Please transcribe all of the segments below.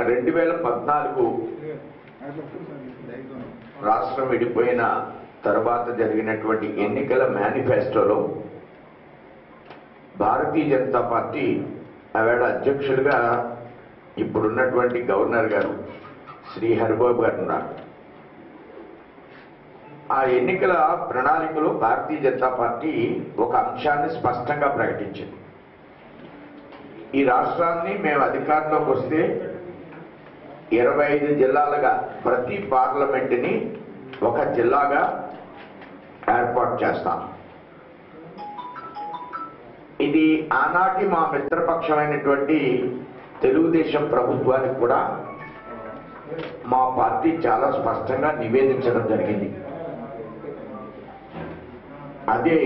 రెండు వేల పద్నాలుగు రాష్ట్రం విడిపోయిన తర్వాత జరిగినటువంటి ఎన్నికల మేనిఫెస్టోలో భారతీయ జనతా పార్టీ ఆవేళ అధ్యక్షులుగా ఇప్పుడున్నటువంటి గవర్నర్ గారు శ్రీ హరిబాబు గారు ఉన్నారు ఆ ఎన్నికల ప్రణాళికలో భారతీయ జనతా పార్టీ ఒక అంశాన్ని స్పష్టంగా ప్రకటించింది ఈ రాష్ట్రాన్ని మేము అధికారంలోకి వస్తే ఇరవై ఐదు జిల్లాలుగా ప్రతి పార్లమెంటుని ఒక జిల్లాగా ఏర్పాటు చేస్తాం ఇది ఆనాటి మా మిత్రపక్షమైనటువంటి తెలుగుదేశం ప్రభుత్వానికి కూడా మా పార్టీ చాలా స్పష్టంగా నివేదించడం జరిగింది అదే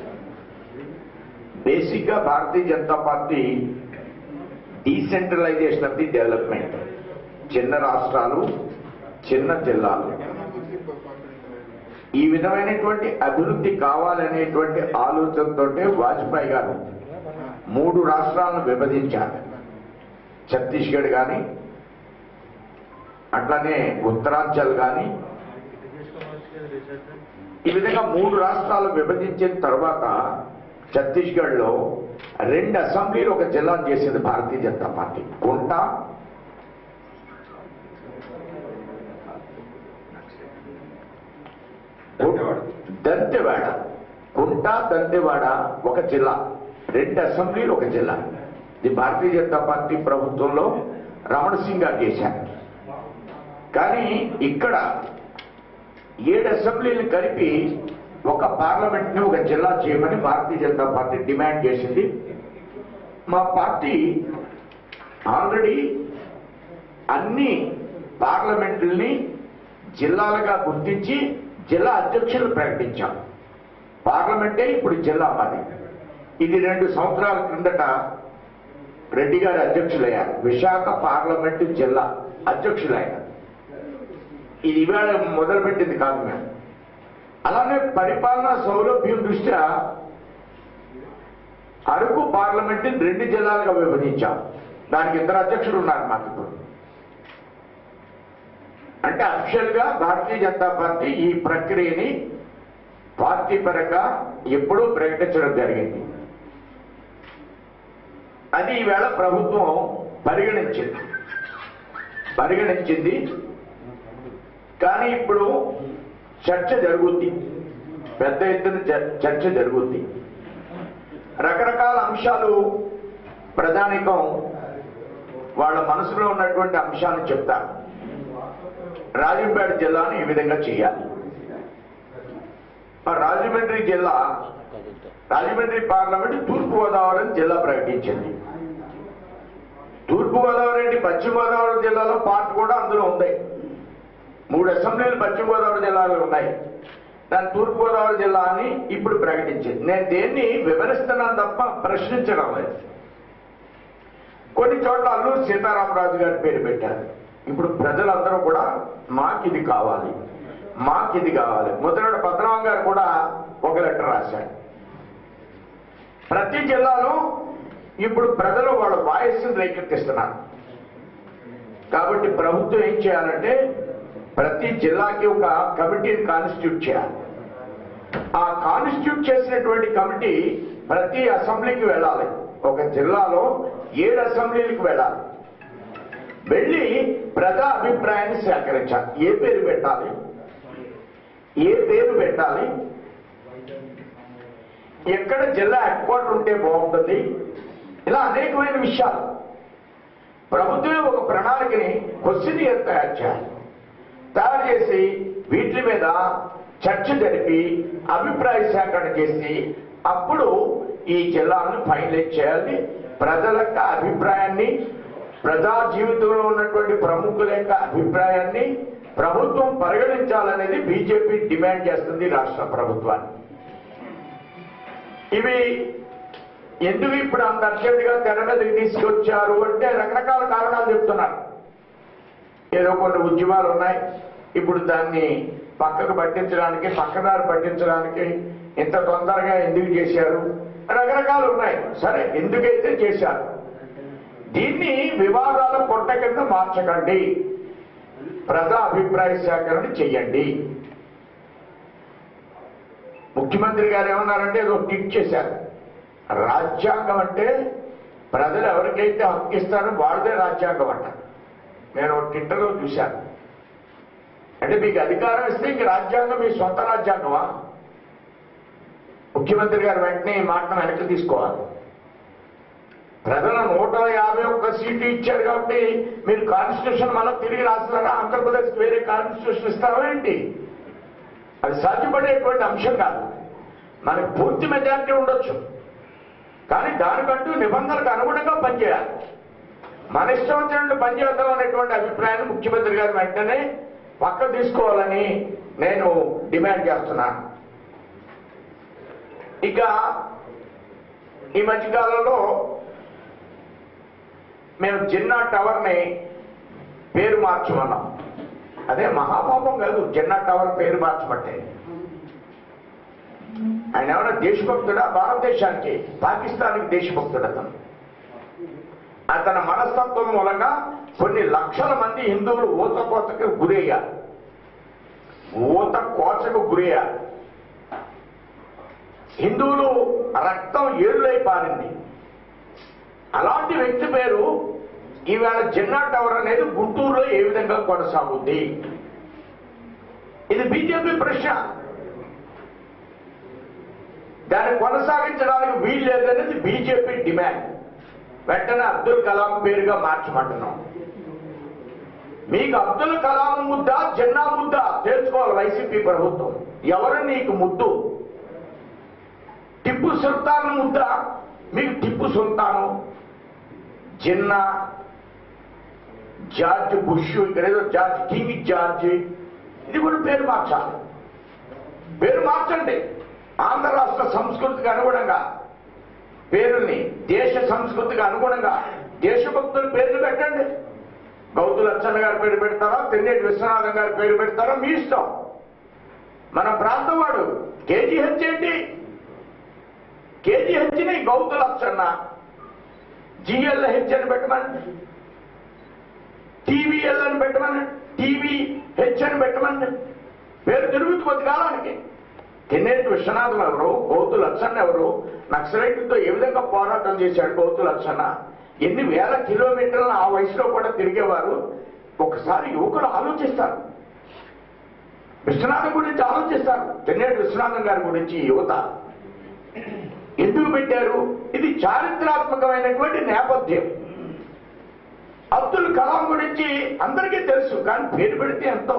బేసిక్గా Bharatiya Janata party decentralisation of the development చిన్న రాష్ట్రాలు చిన్న జిల్లాలు ఈ విధమైనటువంటి అభివృద్ధి కావాలనేటువంటి ఆలోచనతోటే వాజ్పేయి గారు మూడు రాష్ట్రాలను విభజించారు ఛత్తీస్గఢ్ కానీ అట్లానే ఉత్తరాంచల్ కానీ ఈ విధంగా మూడు రాష్ట్రాలు విభజించిన తర్వాత ఛత్తీస్గఢ్ లో రెండు అసెంబ్లీలు ఒక జిల్లాను చేసింది భారతీయ జనతా పార్టీ కుంట దంతెవాడ కుంట దంతెవాడ ఒక జిల్లా రెండు అసెంబ్లీలు ఒక జిల్లా ఇది భారతీయ జనతా పార్టీ ప్రభుత్వంలో రమణ సింగ్ గారు చేశారు కానీ ఇక్కడ ఏడు అసెంబ్లీలు కలిపి ఒక పార్లమెంట్ ని ఒక జిల్లా చేయమని భారతీయ జనతా పార్టీ డిమాండ్ చేసింది మా పార్టీ ఆల్రెడీ అన్ని పార్లమెంటుల్ని జిల్లాలుగా గుర్తించి జిల్లా అధ్యక్షులు ప్రకటించాం పార్లమెంటే ఇప్పుడు జిల్లా మాది ఇది రెండు సంవత్సరాల క్రిందట రెడ్డి గారు అధ్యక్షులయ్యారు విశాఖ పార్లమెంటు జిల్లా అధ్యక్షులయ్యారు ఇది ఇవాళ మొదలుపెట్టింది కాదు మేము అలానే పరిపాలనా సౌలభ్యం దృష్ట్యా అరకు పార్లమెంట్ రెండు జిల్లాలుగా విభజించాం దానికి ఇద్దరు అధ్యక్షులు ఉన్నారు మాకు ఇప్పుడు అంటే అఫిషియల్ గా భారతీయ జనతా పార్టీ ఈ ప్రక్రియని పార్టీ పరంగా ఎప్పుడూ ప్రకటించడం జరిగింది అది ఈవేళ ప్రభుత్వం పరిగణించింది పరిగణించింది కానీ ఇప్పుడు చర్చ జరుగుద్ది పెద్ద ఎత్తున చ- చర్చ జరుగుద్ది రకరకాల అంశాలు ప్రధానికం వాళ్ళ మనసులో ఉన్నటువంటి అంశాలను చెప్తారు రాజంపేట జిల్లాను ఈ విధంగా చేయాలి ఆ రాజమండ్రి జిల్లా రాజమండ్రి పార్లమెంట్ తూర్పు గోదావరి అని జిల్లా ప్రకటించింది తూర్పు గోదావరి ఏంటి పశ్చిమ గోదావరి జిల్లాలో పార్ట్ కూడా అందులో ఉంది మూడు అసెంబ్లీలు పశ్చిమ గోదావరి జిల్లాలో ఉన్నాయి దాని తూర్పు గోదావరి జిల్లా అని ఇప్పుడు ప్రకటించింది నేను దేన్ని వివరిస్తున్నాను తప్ప ప్రశ్నించడం లేదు కొన్ని చోట్ల అల్లూరు సీతారామరాజు గారి పేరు పెట్టారు ఇప్పుడు ప్రజలందరూ కూడా మాకు ఇది కావాలి మాకు ఇది కావాలి ముద్రగడ పద్మనాభం గారు కూడా ఒక లెటర్ రాశాడు ప్రతి జిల్లాలో ఇప్పుడు ప్రజలు వాళ్ళ వాయిస్ని రేకెత్తిస్తున్నారు కాబట్టి ప్రభుత్వం ఏం చేయాలంటే ప్రతి జిల్లాకి ఒక కమిటీని కాన్స్టిట్యూట్ చేయాలి ఆ కాన్స్టిట్యూట్ చేసినటువంటి కమిటీ ప్రతి అసెంబ్లీకి వెళ్ళాలి ఒక జిల్లాలో ఏడు అసెంబ్లీలకు వెళ్ళాలి వెళ్ళి ప్రజా అభిప్రాయాన్ని సేకరించాలి ఏ పేరు పెట్టాలి ఏ పేరు పెట్టాలి ఎక్కడ జిల్లా హెడ్ క్వార్టర్ ఉంటే బాగుంటుంది ఇలా అనేకమైన విషయాలు ప్రభుత్వమే ఒక ప్రణాళికని క్వశ్చన్ తయారు చేయాలి తయారు చేసి వీటి మీద చర్చ జరిపి అభిప్రాయ సేకరణ చేసి అప్పుడు ఈ జిల్లాలను ఫైనలైజ్ చేయాలి ప్రజల యొక్క అభిప్రాయాన్ని ప్రజా జీవితంలో ఉన్నటువంటి ప్రముఖుల యొక్క అభిప్రాయాన్ని ప్రభుత్వం పరిగణించాలనేది బీజేపీ డిమాండ్ చేస్తుంది రాష్ట్ర ప్రభుత్వాన్ని ఇవి ఎందుకు ఇప్పుడు అంత అర్జెంటుగా తెర మీదకి తీసుకొచ్చారు అంటే రకరకాల కారణాలు చెప్తున్నారు ఏదో కొన్ని ఉద్యమాలు ఉన్నాయి ఇప్పుడు దాన్ని పక్కకు పట్టించడానికి పక్కదారి పట్టించడానికి ఇంత తొందరగా ఎందుకు చేశారు రకరకాలు ఉన్నాయి సరే ఎందుకైతే చేశారు దీన్ని వివాదాల పొట్ట కింద మార్చకండి ప్రజా అభిప్రాయ సేకరణ చెయ్యండి ముఖ్యమంత్రి గారు ఏమన్నారంటే ఏదో టిక్ చేశారు రాజ్యాంగం అంటే ప్రజలు ఎవరికైతే హక్కు ఇస్తారో వాళ్ళదే రాజ్యాంగం అంట నేను ఒక ట్విట్టర్లో చూశాను అంటే మీకు అధికారం ఇస్తే ఇంక రాజ్యాంగం మీ సొంత రాజ్యాంగమా ముఖ్యమంత్రి గారు వెంటనే ఈ మాటను వెనక్కి తీసుకోవాలి ప్రజలు నూట యాభై ఒక్క సీటు ఇచ్చారు కాబట్టి మీరు కాన్స్టిట్యూషన్ మళ్ళీ తిరిగి రాస్తున్నారా ఆంధ్రప్రదేశ్ వేరే కాన్స్టిట్యూషన్ ఇస్తారా ఏంటి అది సాధ్యపడేటువంటి అంశం కాదు మనకి పూర్తి మెజారిటీ ఉండొచ్చు కానీ దానికంటూ నిబంధనలకు అనుగుణంగా పనిచేయాలి మన ఇష్టం వచ్చినట్టు పనిచేద్దాం అనేటువంటి అభిప్రాయాన్ని ముఖ్యమంత్రి గారు వెంటనే పక్క తీసుకోవాలని నేను డిమాండ్ చేస్తున్నాను ఇక ఈ మధ్యకాలంలో మేము జిన్నా టవర్ని పేరు మార్చమన్నాం అదే మహాపాపం కాదు జిన్నా టవర్ పేరు మార్చమంటే ఆయన ఏమైనా దేశభక్తుడా భారతదేశానికి పాకిస్తాన్కి దేశభక్తుడు అతను అతని మనస్తత్వం మూలంగా కొన్ని లక్షల మంది హిందువులు ఊత కోతకు గురయ్యారు ఊత కోచకు గురయ్యారు హిందువులు రక్తం ఏరులై పారింది అలాంటి వ్యక్తి పేరు ఈవేళ జిన్నా టవర్ అనేది గుంటూరులో ఏ విధంగా కొనసాగుద్ది ఇది బీజేపీ ప్రశ్న దాన్ని కొనసాగించడానికి వీలు లేదనేది బీజేపీ డిమాండ్ వెంటనే అబ్దుల్ కలాం పేరుగా మార్చమంటున్నాం మీకు అబ్దుల్ కలాం ముద్ద జిన్నా ముద్ద తెలుసుకోవాలి వైసీపీ ప్రభుత్వం ఎవరు నీకు ముద్దు టిప్పు సుల్తాన్ ముద్ద మీకు టిప్పు సుల్తాను జిన్నా జార్జ్ బుష్ ఇక్కడ ఏదో జార్జ్ కింగ్ జార్జ్ ఇది కూడా పేరు మార్చాలి పేరు మార్చండి ఆంధ్ర రాష్ట్ర సంస్కృతికి అనుగుణంగా పేరుని దేశ సంస్కృతికి అనుగుణంగా దేశభక్తుల పేర్లు పెట్టండి గౌతు లచ్చన్న గారి పేరు పెడతారా తెన్నేటి విశ్వనాథం గారి పేరు పెడతారా మీ ఇష్టం మన ప్రాంతం వాడు కేజీహెచ్ ఏంటి కేజీహెచ్ని గౌతు లచ్చన్న జిఎల్హెచ్ అని పెట్టమని టీవీఎల్ అని పెట్టమని టీవీ హెచ్ అని పెట్టమని పేరు తిరుగుతు కొద్ది కాలానికి తెన్నేటి విశ్వనాథం ఎవరు గౌతు లచ్చన్న ఎవరు నక్సలైట్లతో ఏ విధంగా పోరాటం చేశాడు గౌతు లచ్చన్న ఎన్ని వేల కిలోమీటర్లను ఆ వయసులో కూడా తిరిగేవారు ఒకసారి యువకులు ఆలోచిస్తారు విశ్వనాథం గురించి ఆలోచిస్తారు తెన్నేటి విశ్వనాథం గారి గురించి ఈ యువత ఎందుకు పెట్టారు ఇది చారిత్రాత్మకమైనటువంటి నేపథ్యం అబ్దుల్ కలాం గురించి అందరికీ తెలుసు కానీ పేరు పెడితే ఎంతో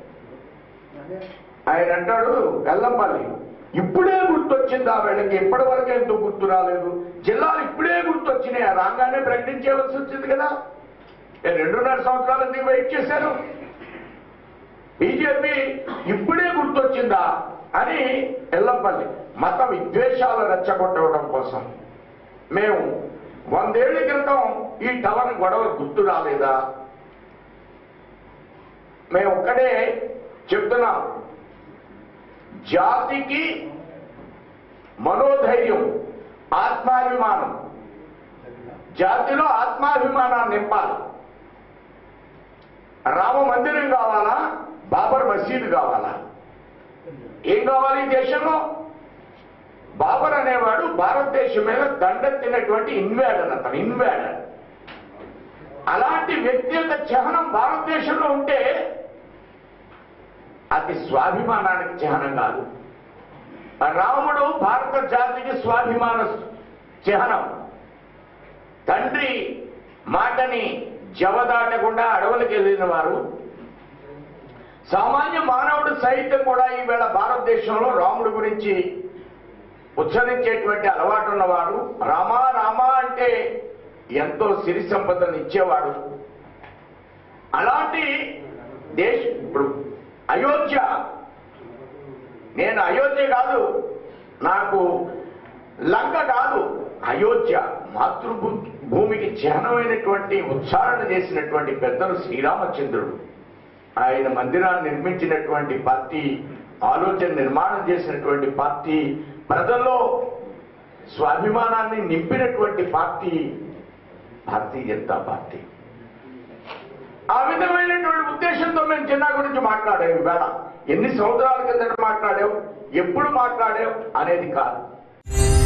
ఆయన అంటాడు వెల్లంపల్లి ఇప్పుడే గుర్తొచ్చింది ఆ వేళకి ఇప్పటి వరకు ఎందుకు గుర్తు రాలేదు జిల్లాలు ఇప్పుడే గుర్తొచ్చినాయి ఆ రాగానే ప్రకటించవలసి వచ్చింది కదా ఏ రెండున్నర సంవత్సరాలు ఎందుకు వెయిట్ చేశారు బీజేపీ ఇప్పుడే గుర్తొచ్చిందా అని ఎల్లంపల్లి మత విద్వేషాలు రెచ్చగొట్టడం కోసం మేము వందేళ్ల క్రితం ఈ టవర్ గొడవ గుర్తు రాలేదా మేము ఒక్కడే చెప్తున్నాం జాతికి మనోధైర్యం ఆత్మాభిమానం జాతిలో ఆత్మాభిమానాన్ని నింపాలి రామ మందిరం కావాలా బాబర్ మసీదు కావాలా ఏం కావాలి ఈ దేశంలో బాబర్ అనేవాడు భారతదేశం మీద దండెత్తినటువంటి ఇన్వాడర్ అతను ఇన్వాడర్ అలాంటి వ్యక్తి యొక్క చిహ్నం భారతదేశంలో ఉంటే అది స్వాభిమానానికి చిహ్నం కాదు రాముడు భారత జాతికి స్వాభిమాన చిహ్నం తండ్రి మాటని జవదాటకుండా అడవులకు వెళ్ళిన వారు సామాన్య మానవుడు సైతం కూడా ఈవేళ భారతదేశంలో రాముడి గురించి ఉచ్చరించేటువంటి అలవాటు ఉన్నవాడు రామా రామా అంటే ఎంతో సిరి సంపదను ఇచ్చేవాడు అలాంటి దేశ ఇప్పుడు అయోధ్య నేను అయోధ్య కాదు నాకు లంక కాదు అయోధ్య మాతృభూ భూమికి చిహ్నమైనటువంటి ఉచ్చారణ చేసినటువంటి పెద్దలు శ్రీరామచంద్రుడు ఆయన మందిరాన్ని నిర్మించినటువంటి పార్టీ ఆలోచన నిర్మాణం చేసినటువంటి పార్టీ ప్రజల్లో స్వాభిమానాన్ని నింపినటువంటి పార్టీ భారతీయ జనతా పార్టీ ఆ విధమైనటువంటి ఉద్దేశంతో మేము చిన్న గురించి మాట్లాడాం ఈవేళ ఎన్ని సంవత్సరాల కిందట మాట్లాడాం ఎప్పుడు మాట్లాడాం అనేది కాదు